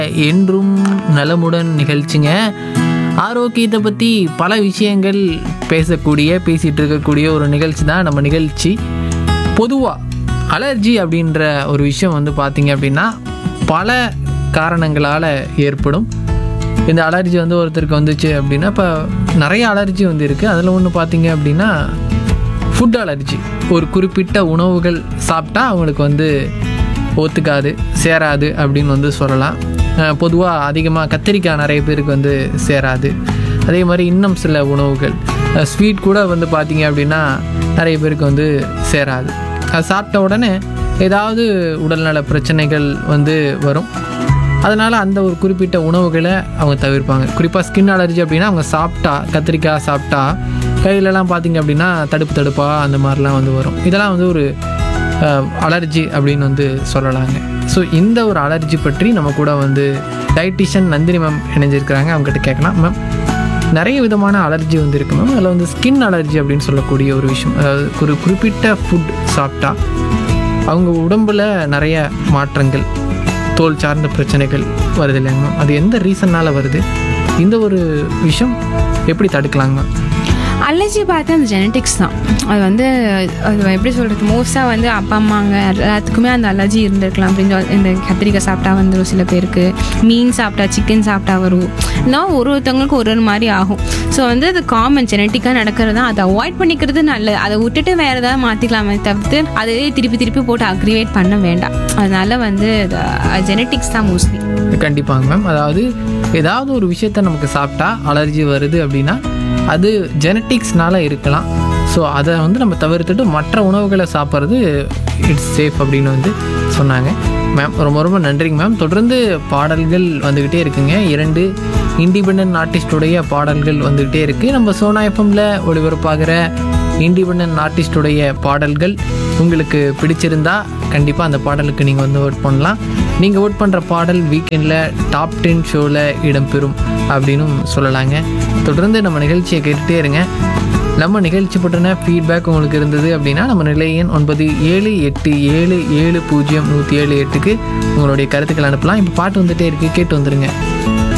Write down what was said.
என்றும் நலமுடன் நிகழ்ச்சிங்க ஆரோக்கியத்தை பற்றி பல விஷயங்கள் பேசக்கூடிய பேசிகிட்டு இருக்கக்கூடிய ஒரு நிகழ்ச்சி தான் நம்ம நிகழ்ச்சி பொதுவாக அலர்ஜி அப்படின்ற ஒரு விஷயம் வந்து பார்த்தீங்க அப்படின்னா பல காரணங்களால் ஏற்படும் இந்த அலர்ஜி வந்து ஒருத்தருக்கு வந்துச்சு அப்படின்னா இப்போ நிறைய அலர்ஜி வந்து இருக்குது அதில் ஒன்று பார்த்தீங்க அப்படின்னா ஃபுட் அலர்ஜி ஒரு குறிப்பிட்ட உணவுகள் சாப்பிட்டா அவங்களுக்கு வந்து ஒத்துக்காது சேராது அப்படின்னு வந்து சொல்லலாம் பொதுவாக அதிகமாக கத்திரிக்காய் நிறைய பேருக்கு வந்து சேராது அதே மாதிரி இன்னும் சில உணவுகள் ஸ்வீட் கூட வந்து பார்த்திங்க அப்படின்னா நிறைய பேருக்கு வந்து சேராது அது சாப்பிட்ட உடனே ஏதாவது உடல்நல பிரச்சனைகள் வந்து வரும் அதனால் அந்த ஒரு குறிப்பிட்ட உணவுகளை அவங்க தவிர்ப்பாங்க குறிப்பாக ஸ்கின் அலர்ஜி அப்படின்னா அவங்க சாப்பிட்டா கத்திரிக்காய் சாப்பிட்டா கையிலலாம் பார்த்தீங்க அப்படின்னா தடுப்பு தடுப்பாக அந்த மாதிரிலாம் வந்து வரும் இதெல்லாம் வந்து ஒரு அலர்ஜி அப்படின்னு வந்து சொல்லலாங்க ஸோ இந்த ஒரு அலர்ஜி பற்றி நம்ம கூட வந்து டயட்டிஷியன் நந்தினி மேம் இணைஞ்சிருக்கிறாங்க அவங்ககிட்ட கேட்கலாம் மேம் நிறைய விதமான அலர்ஜி வந்து இருக்கு மேம் அதில் வந்து ஸ்கின் அலர்ஜி அப்படின்னு சொல்லக்கூடிய ஒரு விஷயம் அதாவது ஒரு குறிப்பிட்ட ஃபுட் சாப்பிட்டா அவங்க உடம்புல நிறைய மாற்றங்கள் தோல் சார்ந்த பிரச்சனைகள் வருது இல்லைங்க மேம் அது எந்த ரீசன்னால் வருது இந்த ஒரு விஷயம் எப்படி தடுக்கலாங்க மேம் அலர்ஜி பார்த்தா அந்த ஜெனட்டிக்ஸ் தான் அது வந்து அது எப்படி சொல்கிறது மோஸ்ட்டாக வந்து அப்பா அம்மாங்க எல்லாத்துக்குமே அந்த அலர்ஜி இருந்திருக்கலாம் அப்படின்னு சொல்லி- இந்த கத்திரிக்காய் சாப்பிட்டா வந்துடும் சில பேருக்கு மீன் சாப்பிட்டா சிக்கன் சாப்பிட்டா வரும் நான் ஒரு ஒருத்தவங்களுக்கு ஒரு ஒரு மாதிரி ஆகும் ஸோ வந்து அது காமன் ஜெனட்டிக்காக நடக்கிறது தான் அதை அவாய்ட் பண்ணிக்கிறது நல்லது அதை விட்டுட்டு வேறு ஏதாவது மாற்றிக்கலாமே தவிர்த்து அதையே திருப்பி திருப்பி போட்டு அக்ரிவேட் பண்ண வேண்டாம் அதனால வந்து ஜெனட்டிக்ஸ் தான் மோஸ்ட்லி கண்டிப்பாங்க மேம் அதாவது ஏதாவது ஒரு விஷயத்த நமக்கு சாப்பிட்டா அலர்ஜி வருது அப்படின்னா அது ஜெனட்டிக்ஸ்னால இருக்கலாம் ஸோ அதை வந்து நம்ம தவிர்த்துட்டு மற்ற உணவுகளை சாப்பிட்றது இட்ஸ் சேஃப் அப்படின்னு வந்து சொன்னாங்க மேம் ரொம்ப ரொம்ப நன்றிங்க மேம் தொடர்ந்து பாடல்கள் வந்துக்கிட்டே இருக்குங்க இரண்டு இண்டிபெண்ட் ஆர்டிஸ்டுடைய பாடல்கள் வந்துக்கிட்டே இருக்குது நம்ம சோனா எஃப்எம்ல ஒளிபரப்பாகிற இண்டிபெண்ட் ஆர்டிஸ்டுடைய பாடல்கள் உங்களுக்கு பிடிச்சிருந்தா கண்டிப்பாக அந்த பாடலுக்கு நீங்கள் வந்து ஓட் பண்ணலாம் நீங்கள் ஓட் பண்ணுற பாடல் வீக்கெண்டில் டாப் டென் ஷோவில் இடம்பெறும் அப்படின்னும் சொல்லலாங்க தொடர்ந்து நம்ம நிகழ்ச்சியை கேட்டுகிட்டே இருங்க நம்ம நிகழ்ச்சி பற்றின ஃபீட்பேக் உங்களுக்கு இருந்தது அப்படின்னா நம்ம நிலையன் ஒன்பது ஏழு எட்டு ஏழு ஏழு பூஜ்ஜியம் நூற்றி ஏழு எட்டுக்கு உங்களுடைய கருத்துக்கள் அனுப்பலாம் இப்போ பாட்டு வந்துட்டே இருக்குது கேட்டு வந்துடுங்க